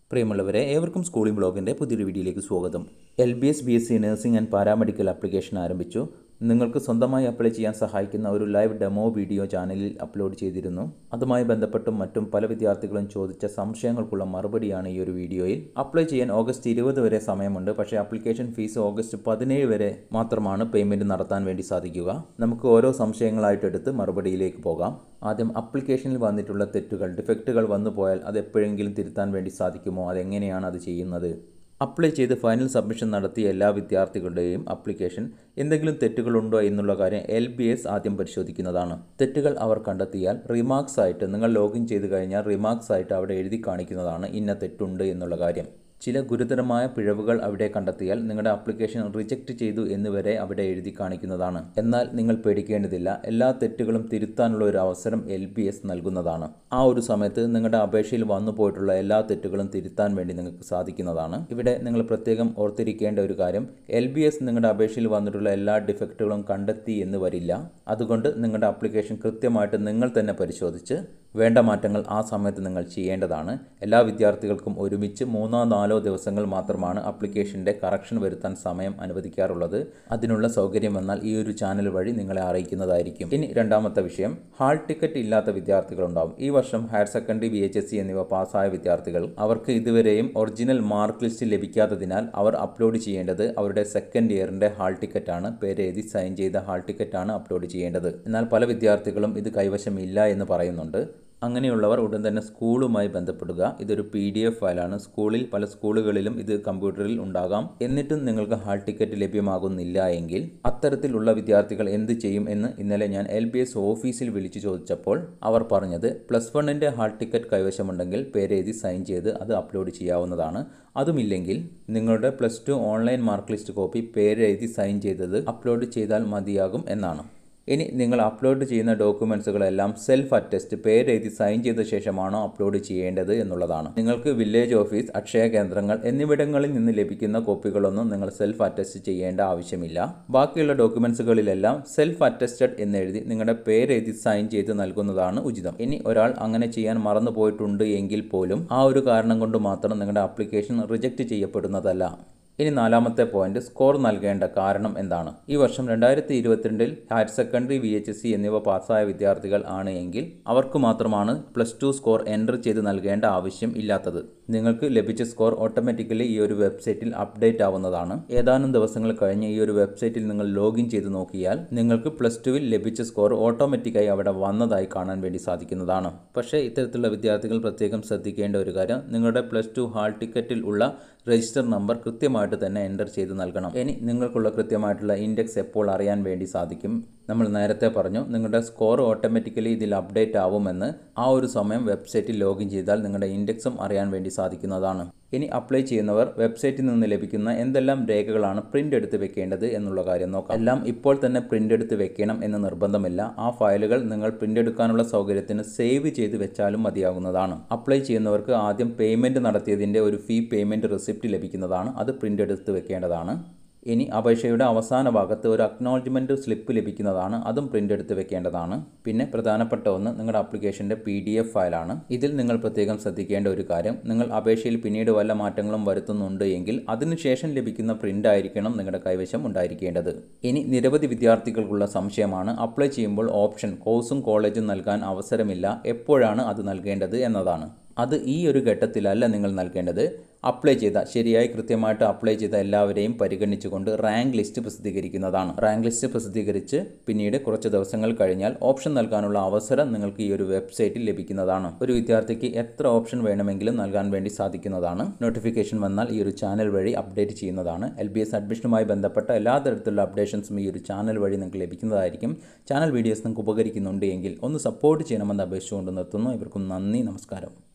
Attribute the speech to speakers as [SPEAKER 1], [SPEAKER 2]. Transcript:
[SPEAKER 1] പ്രിയമുള്ളവരെ ഏവർക്കും സ്കൂളിംഗ് ബ്ലോഗിൻ്റെ പുതിയൊരു വീഡിയോയിലേക്ക് സ്വാഗതം L B S B S C nursing and paramedical application ആരംഭിച്ചു നിങ്ങൾക്ക് സ്വന്തമായി അപ്ലൈ ചെയ്യാൻ സഹായിക്കുന്ന ഒരു ലൈവ് ഡെമോ വീഡിയോ ചാനലിൽ അപ്ലോഡ് ചെയ്തിരുന്നു അതുമായി ബന്ധപ്പെട്ടും മറ്റും പല വിദ്യാർത്ഥികളും ചോദിച്ച സംശയങ്ങൾക്കുള്ള മറുപടിയാണ് ഈ ഒരു വീഡിയോയിൽ അപ്ലൈ ചെയ്യാൻ ഓഗസ്റ്റ് ഇരുപത് വരെ സമയമുണ്ട് പക്ഷേ ആപ്ലിക്കേഷൻ ഫീസ് ഓഗസ്റ്റ് പതിനേഴ് വരെ മാത്രമാണ് പേയ്മെൻറ്റ് നടത്താൻ വേണ്ടി സാധിക്കുക നമുക്ക് ഓരോ സംശയങ്ങളായിട്ടെടുത്ത് മറുപടിയിലേക്ക് പോകാം ആദ്യം ആപ്ലിക്കേഷനിൽ വന്നിട്ടുള്ള തെറ്റുകൾ ഡിഫക്റ്റുകൾ വന്നു പോയാൽ അത് എപ്പോഴെങ്കിലും തിരുത്താൻ വേണ്ടി സാധിക്കുമോ അതെങ്ങനെയാണ് അത് ചെയ്യുന്നത് അപ്ലൈ ചെയ്ത് ഫൈനൽ സബ്മിഷൻ നടത്തിയ എല്ലാ വിദ്യാർത്ഥികളുടെയും ആപ്ലിക്കേഷൻ എന്തെങ്കിലും തെറ്റുകളുണ്ടോ എന്നുള്ള കാര്യം എൽ ബി എസ് ആദ്യം പരിശോധിക്കുന്നതാണ് തെറ്റുകൾ അവർ കണ്ടെത്തിയാൽ റിമാർക്സ് ആയിട്ട് നിങ്ങൾ ലോഗിൻ ചെയ്ത് കഴിഞ്ഞാൽ റിമാർക്സ് ആയിട്ട് അവിടെ എഴുതി കാണിക്കുന്നതാണ് ഇന്ന തെറ്റുണ്ട് എന്നുള്ള കാര്യം ചില ഗുരുതരമായ പിഴവുകൾ അവിടെ കണ്ടെത്തിയാൽ നിങ്ങളുടെ ആപ്ലിക്കേഷൻ റിജക്റ്റ് ചെയ്തു എന്നുവരെ അവിടെ എഴുതി കാണിക്കുന്നതാണ് എന്നാൽ നിങ്ങൾ പേടിക്കേണ്ടതില്ല എല്ലാ തെറ്റുകളും തിരുത്താനുള്ള ഒരു അവസരം എൽ ബി എസ് നൽകുന്നതാണ് ആ ഒരു സമയത്ത് നിങ്ങളുടെ അപേക്ഷയിൽ വന്നു പോയിട്ടുള്ള എല്ലാ തെറ്റുകളും തിരുത്താൻ വേണ്ടി നിങ്ങൾക്ക് സാധിക്കുന്നതാണ് ഇവിടെ നിങ്ങൾ പ്രത്യേകം ഓർത്തിരിക്കേണ്ട ഒരു കാര്യം എൽ ബി എസ് നിങ്ങളുടെ അപേക്ഷയിൽ വന്നിട്ടുള്ള എല്ലാ ഡിഫക്റ്റുകളും കണ്ടെത്തി എന്ന് വരില്ല അതുകൊണ്ട് നിങ്ങളുടെ ആപ്ലിക്കേഷൻ കൃത്യമായിട്ട് നിങ്ങൾ തന്നെ പരിശോധിച്ച് വേണ്ട മാറ്റങ്ങൾ ആ സമയത്ത് നിങ്ങൾ ചെയ്യേണ്ടതാണ് എല്ലാ വിദ്യാർത്ഥികൾക്കും ഒരുമിച്ച് മൂന്നോ നാലോ ദിവസങ്ങൾ മാത്രമാണ് ആപ്ലിക്കേഷൻ്റെ കറക്ഷൻ വരുത്താൻ സമയം അനുവദിക്കാറുള്ളത് അതിനുള്ള സൗകര്യം വന്നാൽ ഈ ഒരു ചാനൽ വഴി നിങ്ങളെ അറിയിക്കുന്നതായിരിക്കും ഇനി രണ്ടാമത്തെ വിഷയം ഹാൾ ടിക്കറ്റ് ഇല്ലാത്ത വിദ്യാർത്ഥികളുണ്ടാവും ഈ വർഷം higher secondary B H S C എന്നിവ പാസ്സായ വിദ്യാർത്ഥികൾ അവർക്ക് ഇതുവരെയും ഒറിജിനൽ മാർക്ക് ലിസ്റ്റ് ലഭിക്കാത്തതിനാൽ അവർ അപ്ലോഡ് ചെയ്യേണ്ടത് അവരുടെ സെക്കൻഡ് ഇയറിൻ്റെ ഹാൾ ടിക്കറ്റാണ് പേര് എഴുതി സൈൻ ചെയ്ത ഹാൾ ടിക്കറ്റാണ് അപ്ലോഡ് ചെയ്യേണ്ടത് എന്നാൽ പല വിദ്യാർത്ഥികളും ഇത് കൈവശമില്ല എന്ന് പറയുന്നുണ്ട് അങ്ങനെയുള്ളവർ ഉടൻ തന്നെ സ്കൂളുമായി ബന്ധപ്പെടുക ഇതൊരു പി ഡി എഫ് ഫയലാണ് സ്കൂളിൽ പല സ്കൂളുകളിലും ഇത് കമ്പ്യൂട്ടറിൽ ഉണ്ടാകാം എന്നിട്ടും നിങ്ങൾക്ക് ഹാൾ ടിക്കറ്റ് ലഭ്യമാകുന്നില്ല എങ്കിൽ അത്തരത്തിലുള്ള വിദ്യാർത്ഥികൾ എന്ത് ചെയ്യും എന്ന് ഇന്നലെ ഞാൻ എൽ ബി എസ് ഓഫീസിൽ വിളിച്ചു ചോദിച്ചപ്പോൾ അവർ പറഞ്ഞത് പ്ലസ് വണ്ണിൻ്റെ ഹാൾ ടിക്കറ്റ് കൈവശമുണ്ടെങ്കിൽ പേരെഴുതി സൈൻ ചെയ്ത് അത് അപ്ലോഡ് ചെയ്യാവുന്നതാണ് അതുമില്ലെങ്കിൽ നിങ്ങളുടെ plus two online mark list copy പേരെഴുതി സൈൻ ചെയ്തത് അപ്ലോഡ് ചെയ്താൽ മതിയാകും എന്നാണ് ഇനി നിങ്ങൾ അപ്ലോഡ് ചെയ്യുന്ന ഡോക്യുമെൻസുകളെല്ലാം സെൽഫ് അറ്റസ്റ്റ് പേരെഴുതി സൈൻ ചെയ്ത ശേഷമാണോ അപ്ലോഡ് ചെയ്യേണ്ടത് എന്നുള്ളതാണ് നിങ്ങൾക്ക് വില്ലേജ് ഓഫീസ് അക്ഷയ കേന്ദ്രങ്ങൾ എന്നിവിടങ്ങളിൽ നിന്ന് ലഭിക്കുന്ന കോപ്പികളൊന്നും നിങ്ങൾ സെൽഫ് അറ്റസ്റ്റ് ചെയ്യേണ്ട ആവശ്യമില്ല ബാക്കിയുള്ള ഡോക്യുമെൻസുകളിലെല്ലാം സെൽഫ് അറ്റസ്റ്റഡ് എന്നെഴുതി നിങ്ങളുടെ പേരെഴുതി സൈൻ ചെയ്ത് നൽകുന്നതാണ് ഉചിതം ഇനി ഒരാൾ അങ്ങനെ ചെയ്യാൻ മറന്നു പോയിട്ടുണ്ട് എങ്കിൽ പോലും ആ ഒരു കാരണം കൊണ്ട് മാത്രം നിങ്ങളുടെ ആപ്ലിക്കേഷൻ റിജക്റ്റ് ചെയ്യപ്പെടുന്നതല്ല ഇനി നാലാമത്തെ പോയിന്റ് സ്കോർ നൽകേണ്ട കാരണം എന്താണ് ഈ വർഷം രണ്ടായിരത്തി ഇരുപത്തിരണ്ടിൽ higher secondary V H S C എന്നിവ പാസ്സായ വിദ്യാർത്ഥികൾ ആണ് എങ്കിൽ അവർക്ക് മാത്രമാണ് പ്ലസ് ടു സ്കോർ എൻ്റർ ചെയ്ത് നൽകേണ്ട ആവശ്യം ഇല്ലാത്തത് നിങ്ങൾക്ക് ലഭിച്ച സ്കോർ ഓട്ടോമാറ്റിക്കലി ഈ ഒരു വെബ്സൈറ്റിൽ അപ്ഡേറ്റ് ആവുന്നതാണ് ഏതാനും ദിവസങ്ങൾ കഴിഞ്ഞ് ഈ ഒരു വെബ്സൈറ്റിൽ നിങ്ങൾ ലോഗിൻ ചെയ്ത് നോക്കിയാൽ നിങ്ങൾക്ക് പ്ലസ് ടുവിൽ ലഭിച്ച സ്കോർ ഓട്ടോമാറ്റിക്കായി അവിടെ വന്നതായി കാണാൻ വേണ്ടി സാധിക്കുന്നതാണ് പക്ഷേ ഇത്തരത്തിലുള്ള വിദ്യാർത്ഥികൾ പ്രത്യേകം ശ്രദ്ധിക്കേണ്ട ഒരു കാര്യം നിങ്ങളുടെ പ്ലസ് ടു ഹാൾ ടിക്കറ്റിൽ ഉള്ള രജിസ്റ്റർ നമ്പർ കൃത്യമായിട്ട് തന്നെ എൻ്റർ ചെയ്ത് നൽകണം ഇനി നിങ്ങൾക്കുള്ള കൃത്യമായിട്ടുള്ള ഇൻഡെക്സ് എപ്പോൾ അറിയാൻ വേണ്ടി സാധിക്കും നമ്മൾ നേരത്തെ പറഞ്ഞു നിങ്ങളുടെ സ്കോർ ഓട്ടോമാറ്റിക്കലി ഇതിൽ അപ്ഡേറ്റ് ആവുമെന്ന് ആ ഒരു സമയം വെബ്സൈറ്റിൽ ലോഗിൻ ചെയ്താൽ നിങ്ങളുടെ ഇൻഡെക്സും അറിയാൻ വേണ്ടി സാധിക്കുന്നതാണ് ഇനി അപ്ലൈ ചെയ്യുന്നവർ വെബ്സൈറ്റിൽ നിന്ന് ലഭിക്കുന്ന എന്തെല്ലാം രേഖകളാണ് പ്രിൻ്റ് എടുത്ത് വെക്കേണ്ടത് എന്നുള്ള കാര്യം നോക്കാം എല്ലാം ഇപ്പോൾ തന്നെ പ്രിൻ്റ് എടുത്ത് വെക്കണം എന്ന് നിർബന്ധമില്ല ആ ഫയലുകൾ നിങ്ങൾ പ്രിൻ്റ് എടുക്കാനുള്ള സൗകര്യത്തിന് സേവ് ചെയ്ത് വെച്ചാലും മതിയാകുന്നതാണ് അപ്ലൈ ചെയ്യുന്നവർക്ക് ആദ്യം പേയ്മെൻറ്റ് നടത്തിയതിൻ്റെ ഒരു ഫീ പേയ്മെൻറ്റ് റെസിപ്റ്റ് ലഭിക്കുന്നതാണ് അത് പ്രിൻ്റ് എടുത്ത് വെക്കേണ്ടതാണ് ഇനി അപേക്ഷയുടെ അവസാന ഭാഗത്ത് ഒരു അക്നോളജ്മെൻറ്റ് സ്ലിപ്പ് ലഭിക്കുന്നതാണ് അതും പ്രിൻ്റ് എടുത്ത് വെക്കേണ്ടതാണ് പിന്നെ പ്രധാനപ്പെട്ട ഒന്ന് നിങ്ങളുടെ ആപ്ലിക്കേഷൻ്റെ പി ഡി എഫ് ഫയലാണ് ഇതിൽ നിങ്ങൾ പ്രത്യേകം ശ്രദ്ധിക്കേണ്ട ഒരു കാര്യം നിങ്ങൾ അപേക്ഷയിൽ പിന്നീട് വല്ല മാറ്റങ്ങളും വരുത്തുന്നുണ്ട് എങ്കിൽ അതിനുശേഷം ലഭിക്കുന്ന പ്രിൻ്റ് ആയിരിക്കണം നിങ്ങളുടെ കൈവശം ഉണ്ടായിരിക്കേണ്ടത് ഇനി നിരവധി വിദ്യാർത്ഥികൾക്കുള്ള സംശയമാണ് അപ്ലൈ ചെയ്യുമ്പോൾ ഓപ്ഷൻ കോഴ്സും കോളേജും നൽകാൻ അവസരമില്ല എപ്പോഴാണ് അത് നൽകേണ്ടത് എന്നതാണ് അത് ഈ ഒരു ഘട്ടത്തിലല്ല നിങ്ങൾ നൽകേണ്ടത് അപ്ലൈ ചെയ്ത ശരിയായി കൃത്യമായിട്ട് അപ്ലൈ ചെയ്ത എല്ലാവരെയും പരിഗണിച്ചുകൊണ്ട് റാങ്ക് ലിസ്റ്റ് പ്രസിദ്ധീകരിക്കുന്നതാണ് റാങ്ക് ലിസ്റ്റ് പ്രസിദ്ധീകരിച്ച് പിന്നീട് കുറച്ച് ദിവസങ്ങൾ കഴിഞ്ഞാൽ ഓപ്ഷൻ നൽകാനുള്ള അവസരം നിങ്ങൾക്ക് ഈ ഒരു വെബ്സൈറ്റിൽ ലഭിക്കുന്നതാണ് ഒരു വിദ്യാർത്ഥിക്ക് എത്ര ഓപ്ഷൻ വേണമെങ്കിലും നൽകാൻ വേണ്ടി സാധിക്കുന്നതാണ് നോട്ടിഫിക്കേഷൻ വന്നാൽ ഈ ഒരു ചാനൽ വഴി അപ്ഡേറ്റ് ചെയ്യുന്നതാണ് എൽ ബി എസ് അഡ്മിഷനുമായി ബന്ധപ്പെട്ട എല്ലാ തരത്തിലുള്ള അപ്ഡേഷൻസും ഈ ഒരു ചാനൽ വഴി നിങ്ങൾക്ക് ലഭിക്കുന്നതായിരിക്കും ചാനൽ വീഡിയോസ് നിങ്ങൾക്ക് ഉപകരിക്കുന്നുണ്ട് എങ്കിൽ ഒന്ന് സപ്പോർട്ട് ചെയ്യണമെന്ന് അപേക്ഷിച്ചുകൊണ്ട് നിർത്തുന്നു ഇവർക്കും നന്ദി നമസ്കാരം